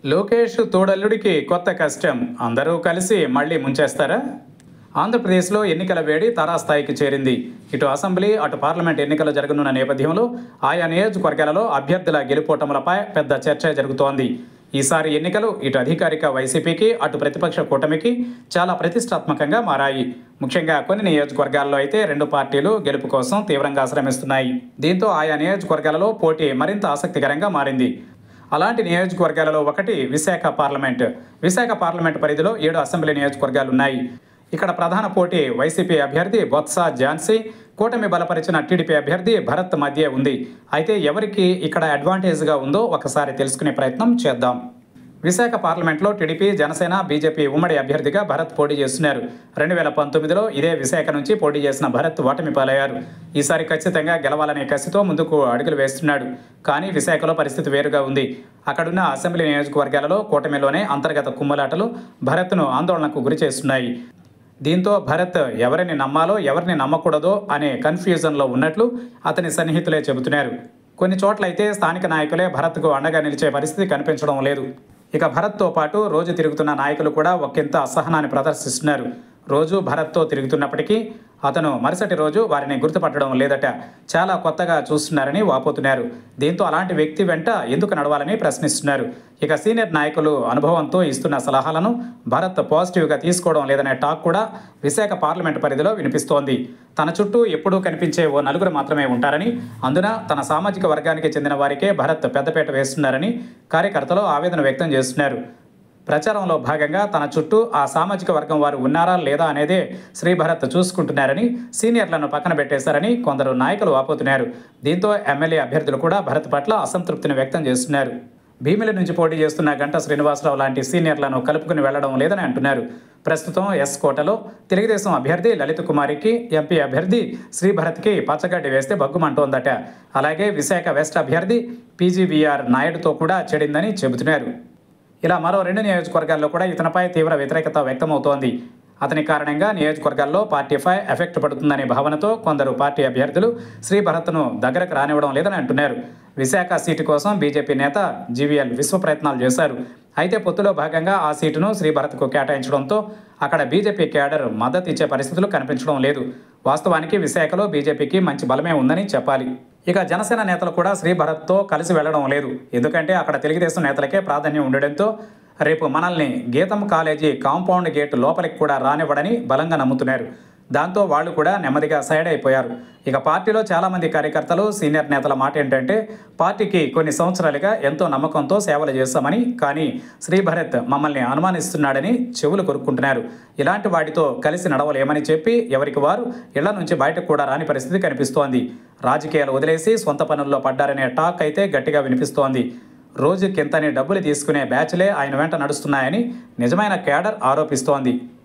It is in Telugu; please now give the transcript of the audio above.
లోకేష్ తోడల్లుడికి కొత్త కష్టం అందరూ కలిసి మళ్ళీ ముంచేస్తారా ఆంధ్రప్రదేశ్లో ఎన్నికల వేడి తారాస్థాయికి చేరింది ఇటు అసెంబ్లీ అటు పార్లమెంట్ ఎన్నికలు జరగనున్న నేపథ్యంలో ఆయా నియోజకవర్గాలలో అభ్యర్థుల గెలుపోటములపై పెద్ద చర్చ జరుగుతోంది ఈసారి ఎన్నికలు ఇటు అధికారిక వైసీపీకి అటు ప్రతిపక్ష కూటమికి చాలా ప్రతిష్టాత్మకంగా మారాయి ముఖ్యంగా కొన్ని నియోజకవర్గాల్లో అయితే రెండు పార్టీలు గెలుపు కోసం తీవ్రంగా శ్రమిస్తున్నాయి దీంతో ఆయా నియోజకవర్గాలలో పోటీ మరింత ఆసక్తికరంగా మారింది అలాంటి నియోజకవర్గాలలో ఒకటి విశాఖ పార్లమెంట్ విశాఖ పార్లమెంట్ పరిధిలో ఏడు అసెంబ్లీ నియోజకవర్గాలు ఉన్నాయి ఇక్కడ ప్రధాన పోటీ వైసీపీ అభ్యర్థి బొత్స ఝాన్సీ కూటమి బలపరిచిన టీడీపీ అభ్యర్థి భరత్ మధ్య ఉంది అయితే ఎవరికి ఇక్కడ అడ్వాంటేజ్గా ఉందో ఒకసారి తెలుసుకునే ప్రయత్నం చేద్దాం విశాఖ పార్లమెంట్లో టీడీపీ జనసేన బీజేపీ ఉమ్మడి అభ్యర్థిగా భరత్ పోటీ చేస్తున్నారు రెండు వేల పంతొమ్మిదిలో ఇదే విశాఖ నుంచి పోటీ చేసిన భరత్ ఓటమి పాలయ్యారు ఈసారి ఖచ్చితంగా గెలవాలనే కసితో ముందుకు అడుగులు వేస్తున్నాడు కానీ విశాఖలో పరిస్థితి వేరుగా ఉంది అక్కడున్న అసెంబ్లీ నియోజకవర్గాలలో కూటమిలోనే అంతర్గత కుమ్ములాటలు భరత్ను ఆందోళనకు గురి చేస్తున్నాయి దీంతో భరత్ ఎవరిని నమ్మాలో ఎవరిని నమ్మకూడదో అనే కన్ఫ్యూజన్లో ఉన్నట్లు అతని సన్నిహితులే చెబుతున్నారు కొన్ని చోట్లయితే స్థానిక నాయకులే భరత్కు అండగా నిలిచే పరిస్థితి కనిపించడం లేదు ఇక భరత్తో పాటు రోజు తిరుగుతున్న నాయకులు కూడా ఒకంత అసహనాన్ని ప్రదర్శిస్తున్నారు రోజు భరత్తో తిరుగుతున్నప్పటికీ అతను మరుసటి రోజు వారిని గుర్తుపట్టడం లేదట చాలా కొత్తగా చూస్తున్నారని వాపోతున్నారు దీంతో అలాంటి వ్యక్తి వెంట ఎందుకు నడవాలని ప్రశ్నిస్తున్నారు ఇక సీనియర్ నాయకులు అనుభవంతో ఇస్తున్న సలహాలను భరత్ పాజిటివ్గా తీసుకోవడం లేదనే టాక్ కూడా విశాఖ పార్లమెంట్ పరిధిలో వినిపిస్తోంది తన చుట్టూ ఎప్పుడూ కనిపించే ఓ నలుగురు మాత్రమే ఉంటారని అందున తన సామాజిక వర్గానికి చెందిన వారికే భరత్ పెద్దపేట వేస్తున్నారని కార్యకర్తలు ఆవేదన వ్యక్తం చేస్తున్నారు ప్రచారంలో భాగంగా తన చుట్టూ ఆ సామాజిక వర్గం వారు ఉన్నారా లేదా అనేదే శ్రీభరత్ చూసుకుంటున్నారని సీనియర్లను పక్కన పెట్టేశారని కొందరు నాయకులు వాపోతున్నారు దీంతో ఎమ్మెల్యే అభ్యర్థులు కూడా భరత్ పట్ల అసంతృప్తిని వ్యక్తం చేస్తున్నారు భీమిలి నుంచి పోటీ చేస్తున్న గంట శ్రీనివాసరావు లాంటి సీనియర్లను కలుపుకుని వెళ్లడం లేదని అంటున్నారు ప్రస్తుతం ఎస్ కోటలో తెలుగుదేశం అభ్యర్థి లలిత కుమారికి ఎంపీ అభ్యర్థి శ్రీభరత్కి పచ్చగడ్డి వేస్తే బగ్గుమంటోందట అలాగే విశాఖ వెస్ట్ అభ్యర్థి పీజీవీఆర్ నాయుడుతో కూడా చెడిందని చెబుతున్నారు ఇలా మరో రెండు నియోజకవర్గాల్లో కూడా ఇతనిపై తీవ్ర వ్యతిరేకత వ్యక్తమవుతోంది అతని కారణంగా నియోజకవర్గాల్లో పార్టీపై ఎఫెక్ట్ పడుతుందనే భావనతో కొందరు పార్టీ అభ్యర్థులు శ్రీ భరత్ను దగ్గరకు రానివ్వడం లేదని అంటున్నారు విశాఖ సీటు కోసం బీజేపీ నేత జీవీఎల్ విశ్వ ప్రయత్నాలు చేశారు అయితే పొత్తులో భాగంగా ఆ సీటును శ్రీ భరత్కు కేటాయించడంతో అక్కడ బీజేపీ క్యాడర్ మద్దతు ఇచ్చే పరిస్థితులు కనిపించడం లేదు వాస్తవానికి విశాఖలో బీజేపీకి మంచి బలమే ఉందని చెప్పాలి ఇక జనసేన నేతలు కూడా శ్రీ భరత్తో కలిసి వెళ్లడం లేదు ఎందుకంటే అక్కడ తెలుగుదేశం నేతలకే ప్రాధాన్యం ఉండడంతో రేపు మనల్ని గీతం కాలేజీ కాంపౌండ్ గేట్ లోపలికి కూడా రానివ్వడని బలంగా నమ్ముతున్నారు దాంతో వాళ్ళు కూడా నెమ్మదిగా సైడ్ అయిపోయారు ఇక పార్టీలో చాలామంది కార్యకర్తలు సీనియర్ నేతల మాట ఏంటంటే పార్టీకి కొన్ని సంవత్సరాలుగా ఎంతో నమ్మకంతో సేవలు చేస్తామని కానీ శ్రీభరత్ మమ్మల్ని అనుమానిస్తున్నాడని చెవులు కొరుక్కుంటున్నారు ఇలాంటి వాటితో కలిసి నడవలేమని చెప్పి ఎవరికి వారు ఇళ్ల నుంచి బయటకు కూడా రాని పరిస్థితి కనిపిస్తోంది రాజకీయాలు వదిలేసి సొంత పనుల్లో పడ్డారనే టాక్ అయితే గట్టిగా వినిపిస్తోంది రోజుకింతని డబ్బులు తీసుకునే బ్యాచ్లే ఆయన వెంట నడుస్తున్నాయని నిజమైన కేడర్ ఆరోపిస్తోంది